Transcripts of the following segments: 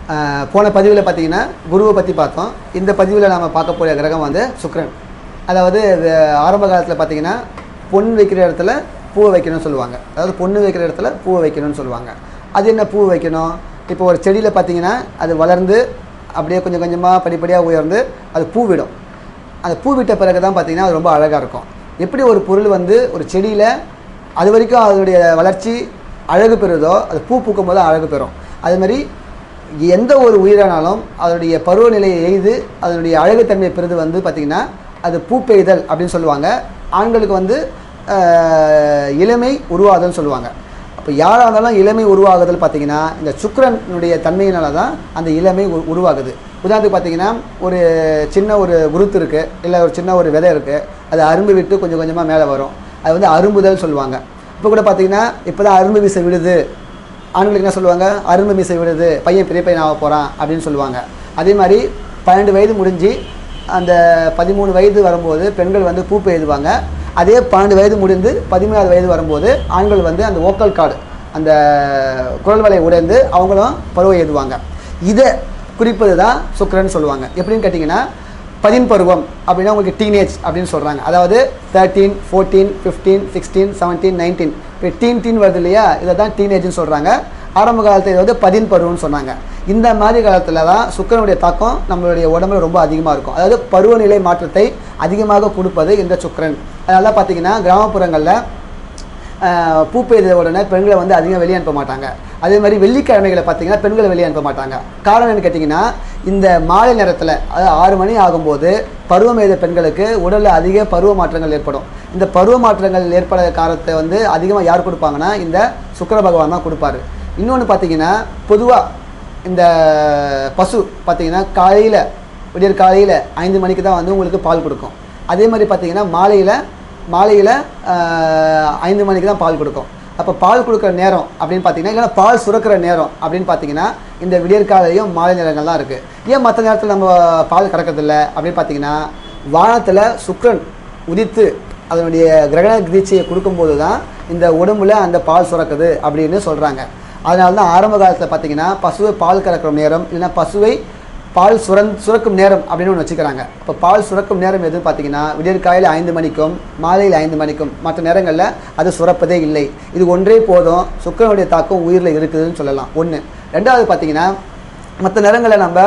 ஆஹ் போன பதிவில் பார்த்தீங்கன்னா குருவை பற்றி பார்த்தோம் இந்த பதிவில் நாம் பார்க்க போகிற கிரகம் வந்து சுக்கிரன் அதாவது இது ஆரம்ப காலத்தில் பார்த்தீங்கன்னா பொன் வைக்கிற இடத்துல பூவை வைக்கணும்னு சொல்லுவாங்க அதாவது பொண்ணு வைக்கிற இடத்துல பூவை வைக்கணும்னு சொல்லுவாங்க அது என்ன பூ வைக்கணும் இப்போ ஒரு செடியில் பார்த்தீங்கன்னா அது வளர்ந்து அப்படியே கொஞ்சம் கொஞ்சமாக படிப்படியாக உயர்ந்து அது பூ விடும் அந்த பூ விட்ட பிறகு தான் பார்த்தீங்கன்னா அது ரொம்ப அழகாக இருக்கும் எப்படி ஒரு பொருள் வந்து ஒரு செடியில் அது வரைக்கும் அதனுடைய வளர்ச்சி அழகு பெறுதோ அது பூ பூக்கும் போது அழகு பெறும் அது மாதிரி எந்த ஒரு உயிரானாலும் அதனுடைய பருவநிலையை எய்து அதனுடைய அழகுத்தன்மை பெறுது வந்து பார்த்திங்கன்னா அது பூ பெய்தல் அப்படின்னு சொல்லுவாங்க ஆண்களுக்கு வந்து ஆஹ், இளமை உருவாதல்னு சொல்லுவாங்க அப்போ யாராக இருந்தாலும் இளமை உருவாகுதல் பார்த்தீங்கன்னா இந்த சுக்கிரனுடைய தன்மையினால தான் அந்த இளமை உரு- உருவாகுது உதாரணத்துக்கு பார்த்தீங்கன்னா ஒரு சின்ன ஒரு குருத்து இருக்குது இல்லை ஒரு சின்ன ஒரு விதை இருக்குது அது அரும்பு விட்டு கொஞ்சம் கொஞ்சமாக மேலே வரும் அது வந்து அரும்புதல் சொல்லுவாங்க இப்போ கூட பார்த்தீங்கன்னா இப்போ தான் அரும்பு வீச விடுது ஆண்களுக்கு என்ன சொல்லுவாங்க அரும்பு மீசை விடுது பையன் பெரிய பையன் ஆக போகிறான் அப்படின்னு சொல்லுவாங்க அதே மாதிரி பன்னெண்டு வயது முடிஞ்சு அந்த பதிமூணு வயது வரும்போது பெண்கள் வந்து பூப்பு எழுதுவாங்க அதே பன்னெண்டு வயது முடிந்து பதிமூணாவது வயது வரும்போது ஆண்கள் வந்து அந்த ஓக்கல் கார்டு அந்த குரல் வலை உடைந்து அவங்களும் பருவம் எழுதுவாங்க இதை குறிப்பது தான் சுக்கிரன் சொல்லுவாங்க எப்படின்னு கேட்டிங்கன்னா பதின் பருவம் அப்படின்னா உங்களுக்கு டீனேஜ் அப்படின்னு சொல்கிறாங்க அதாவது thirteen fourteen fifteen sixteen seventeen nineteen இப்போ டீன் டீன் வருது இல்லையா இதை தான் டீனேஜ்னு சொல்கிறாங்க ஆரம்ப காலத்தில் இது வந்து பதின் பருவம்னு சொன்னாங்க இந்த மாதிரி காலத்தில் தான் சுக்கிரனுடைய தாக்கம் நம்மளுடைய உடம்புல ரொம்ப அதிகமாக இருக்கும் அதாவது பருவநிலை மாற்றத்தை அதிகமாக கொடுப்பது இந்த சுக்கிரன் அதனால பார்த்தீங்கன்னா கிராமப்புறங்களில் ஆஹ் பூ பெய்த உடனே பெண்களை வந்து அதிகம் வெளியே அனுப்ப மாட்டாங்க அதே மாதிரி வெள்ளிக்கிழமைகளை பார்த்தீங்கன்னா பெண்களை வெளியே அனுப்ப மாட்டாங்க காரணம் என்னன்னு கேட்டிங்கன்னா இந்த மாலை நேரத்தில் அதாவது ஆறு மணி ஆகும்போது பருவம் எய்த பெண்களுக்கு உடலில் அதிக பருவ மாற்றங்கள் ஏற்படும் இந்த பருவ மாற்றங்கள் ஏற்பட காரணத்தை வந்து அதிகமாக யார் கொடுப்பாங்கன்னா இந்த சுக்கிர பகவான் தான் கொடுப்பாரு இன்னொன்று பார்த்தீங்கன்னா பொதுவாக இந்த பசு பார்த்தீங்கன்னா காலையில் விடியற் காலையில் ஐந்து மணிக்கு தான் வந்து உங்களுக்கு பால் கொடுக்கும் அதே மாதிரி பார்த்தீங்கன்னா மாலையில் மாலையில் ஐந்து மணிக்கு தான் பால் கொடுக்கும் அப்போ பால் கொடுக்குற நேரம் அப்படின்னு பார்த்தீங்கன்னா இல்லைன்னா பால் சுரக்கிற நேரம் அப்படின்னு பார்த்தீங்கன்னா இந்த விடியற்காலையும் மாலை நேரங்கள் தான் இருக்குது ஏன் மற்ற நேரத்தில் நம்ம பால் கறக்கறதில்ல அப்படின்னு பார்த்தீங்கன்னா வானத்தில் சுக்கிரன் உதித்து அதனுடைய கிரகண கிரீச்சையை கொடுக்கும்போது தான் இந்த உடம்புல அந்த பால் சுரக்குது அப்படின்னு சொல்கிறாங்க அதனால தான் ஆரம்ப காலத்தில் பார்த்தீங்கன்னா பசுவை பால் கறக்கிற நேரம் இல்லைன்னா பசுவை பால் சுரந் சுரக்கும் நேரம் அப்படின்னு ஒன்று வச்சுக்கிறாங்க இப்போ பால் சுரக்கும் நேரம் எதுன்னு பார்த்தீங்கன்னா விடியற்காலையில் ஐந்து மணிக்கும் மாலையில் ஐந்து மணிக்கும் மற்ற நேரங்களில் அது சுரப்பதே இல்லை இது ஒன்றே போதும் சுக்கிரனுடைய தாக்கம் உயிரில் இருக்குதுன்னு சொல்லலாம் ஒன்று ரெண்டாவது பார்த்தீங்கன்னா மற்ற நேரங்களில் நம்ம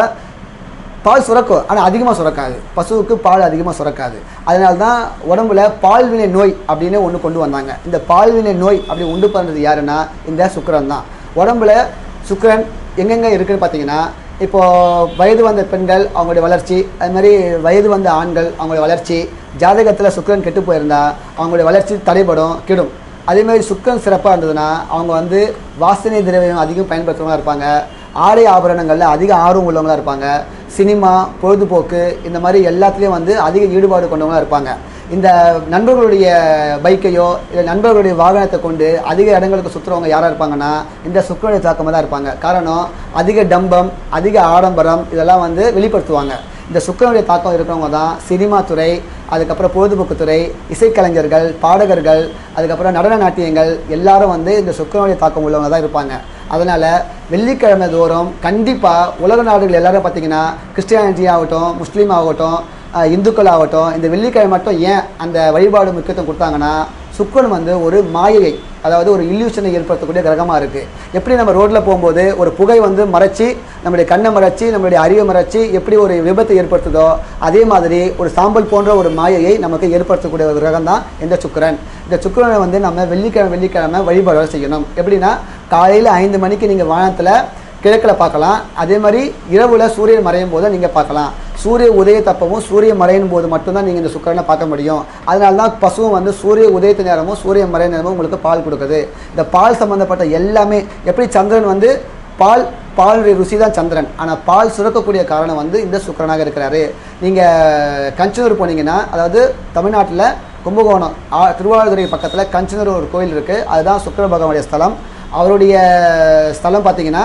பால் சுரக்கும் ஆனால் அதிகமாக சுரக்காது பசுவுக்கு பால் அதிகமாக சுரக்காது அதனால தான் உடம்புல பால்வினை நோய் அப்படின்னு ஒன்று கொண்டு வந்தாங்க இந்த பால்வினை நோய் அப்படி உண்டு பண்ணுறது யாருன்னா இந்த சுக்கிரன் தான் உடம்புல சுக்கிரன் எங்கெங்கே இருக்குன்னு பார்த்தீங்கன்னா இப்போ வயது வந்த பெண்கள் அவங்களுடைய வளர்ச்சி அது மாதிரி வயது வந்த ஆண்கள் அவங்களுடைய வளர்ச்சி ஜாதகத்தில் சுக்கிரன் கெட்டு போயிருந்தா அவங்களுடைய வளர்ச்சி தடைபடும் கெடும் அதே மாதிரி சுக்கிரன் சிறப்பாக இருந்ததுன்னா அவங்க வந்து வாசனை திரவியம் அதிகம் பயன்படுத்துறவங்களா இருப்பாங்க ஆடை ஆபரணங்களில் அதிக ஆர்வம் உள்ளவங்களா இருப்பாங்க சினிமா பொழுதுபோக்கு இந்த மாதிரி எல்லாத்துலேயும் வந்து அதிக ஈடுபாடு கொண்டவங்களா இருப்பாங்க இந்த நண்பர்களுடைய பைக்கையோ இல்லை நண்பர்களுடைய வாகனத்தை கொண்டு அதிக இடங்களுக்கு சுற்றுறவங்க யாராக இருப்பாங்கன்னா இந்த சுக்கிரனுடைய தாக்கமாக தான் இருப்பாங்க காரணம் அதிக டம்பம் அதிக ஆடம்பரம் இதெல்லாம் வந்து வெளிப்படுத்துவாங்க இந்த சுக்கிரனுடைய தாக்கம் இருக்கிறவங்க தான் சினிமா துறை அதுக்கப்புறம் பொழுதுபோக்கு துறை இசைக்கலைஞர்கள் பாடகர்கள் அதுக்கப்புறம் நடன நாட்டியங்கள் எல்லாரும் வந்து இந்த சுக்கிரனுடைய தாக்கம் உள்ளவங்க தான் இருப்பாங்க அதனால் வெள்ளிக்கிழமை தோறும் கண்டிப்பாக உலக நாடுகள் எல்லாரும் பார்த்தீங்கன்னா கிறிஸ்டியானிட்டி ஆகட்டும் முஸ்லீம் ஆகட்டும் அஹ், இந்துக்கள் ஆகட்டும் இந்த வெள்ளிக்கிழமை மட்டும் ஏன் அந்த வழிபாடு முக்கியத்துவம் கொடுத்தாங்கன்னா சுக்கிரன் வந்து ஒரு மாயையை அதாவது ஒரு இல்யூஷனை ஏற்படுத்தக்கூடிய கிரகமாக இருக்குது எப்படி நம்ம ரோட்டில் போகும்போது ஒரு புகை வந்து மறைச்சி நம்மளுடைய கண்ணை மறைச்சி நம்மளுடைய அறிவை மறைச்சி எப்படி ஒரு விபத்தை ஏற்படுத்துதோ அதே மாதிரி ஒரு சாம்பல் போன்ற ஒரு மாயையை நமக்கு ஏற்படுத்தக்கூடிய ஒரு கிரகம் தான் இந்த சுக்கிரன் இந்த சுக்கிரனை வந்து நம்ம வெள்ளிக்கிழமை வெள்ளிக்கிழமை வழிபாடு செய்யணும் எப்படின்னா காலையில் ஐந்து மணிக்கு நீங்கள் வானத்தில் கிழக்கில் பார்க்கலாம் அதே மாதிரி இரவுல சூரியன் மறையும் போது நீங்கள் பார்க்கலாம் சூரிய உதய தப்பவும் சூரிய மறையும் போது மட்டும்தான் நீங்கள் இந்த சுக்கரனை பார்க்க முடியும் அதனால தான் பசுவும் வந்து சூரிய உதயத்து நேரமும் சூரிய மறை நேரமும் உங்களுக்கு பால் கொடுக்குது இந்த பால் சம்மந்தப்பட்ட எல்லாமே எப்படி சந்திரன் வந்து பால் பாலுடைய ருசி தான் சந்திரன் ஆனால் பால் சுரக்கக்கூடிய காரணம் வந்து இந்த சுக்கிரனாக இருக்கிறாரு நீங்கள் கஞ்சனூர் போனீங்கன்னா அதாவது தமிழ்நாட்டில் கும்பகோணம் ஆ- திருவாரூரை பக்கத்தில் கஞ்சனூர் ஒரு கோயில் இருக்குது அதுதான் சுக்கிர பகவானுடைய ஸ்தலம் அவருடைய ஸ்தலம் பார்த்தீங்கன்னா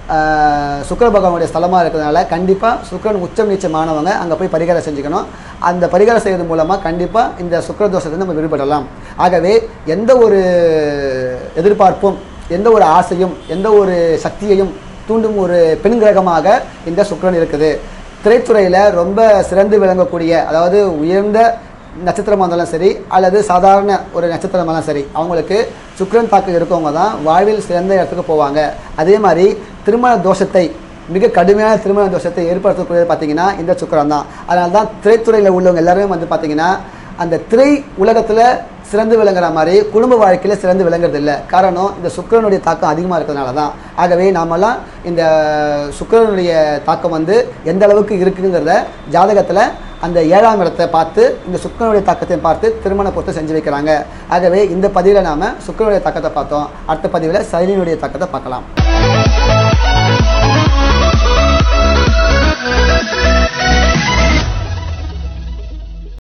ஆஹ், சுக்கிர பகவானுடைய ஸ்தலமாக இருக்கிறதுனால கண்டிப்பாக சுக்கிரன் உச்சம் நீச்சமானவங்க அங்கே போய் பரிகாரம் செஞ்சுக்கணும் அந்த பரிகாரம் செய்வது மூலமாக கண்டிப்பாக இந்த சுக்கிர தோஷத்தை நம்ம விடுபடலாம் ஆகவே எந்த ஒரு எதிர்பார்ப்பும் எந்த ஒரு ஆசையும் எந்த ஒரு சக்தியையும் தூண்டும் ஒரு பெண் கிரகமாக இந்த சுக்கிரன் இருக்குது திரைத்துறையில் ரொம்ப சிறந்து விளங்கக்கூடிய அதாவது உயர்ந்த நட்சத்திரமாக இருந்தாலும் சரி அல்லது சாதாரண ஒரு நட்சத்திரமாக இருந்தாலும் சரி அவங்களுக்கு சுக்கிரன் தாக்கம் இருக்கவங்க தான் வாழ்வில் சிறந்த இடத்துக்கு போவாங்க அதே மாதிரி திருமண தோஷத்தை மிக கடுமையான திருமண தோஷத்தை ஏற்படுத்தக்கூடியது பார்த்தீங்கன்னா இந்த சுக்கிரன் தான் அதனால தான் திரைத்துறையில் உள்ளவங்க எல்லாருமே வந்து பார்த்தீங்கன்னா அந்த திரை உலகத்தில் சிறந்து விளங்குற மாதிரி குடும்ப வாழ்க்கையில் சிறந்து விளங்குறது இல்லை காரணம் இந்த சுக்கிரனுடைய தாக்கம் அதிகமாக இருக்கிறதுனால தான் ஆகவே நாமெல்லாம் இந்த சுக்கிரனுடைய தாக்கம் வந்து எந்த அளவுக்கு இருக்குங்கிறத ஜாதகத்தில் அந்த ஏழாம் இடத்தை பார்த்து இந்த சுக்கிரனுடைய தாக்கத்தை பார்த்து திருமண பொறுத்து செஞ்சு வைக்கிறாங்க ஆகவே இந்த பதிவில் நாம் சுக்கிரனுடைய தாக்கத்தை பார்த்தோம் அடுத்த பதிவில் சைலினுடைய தாக்கத்தை பார்க்கலாம்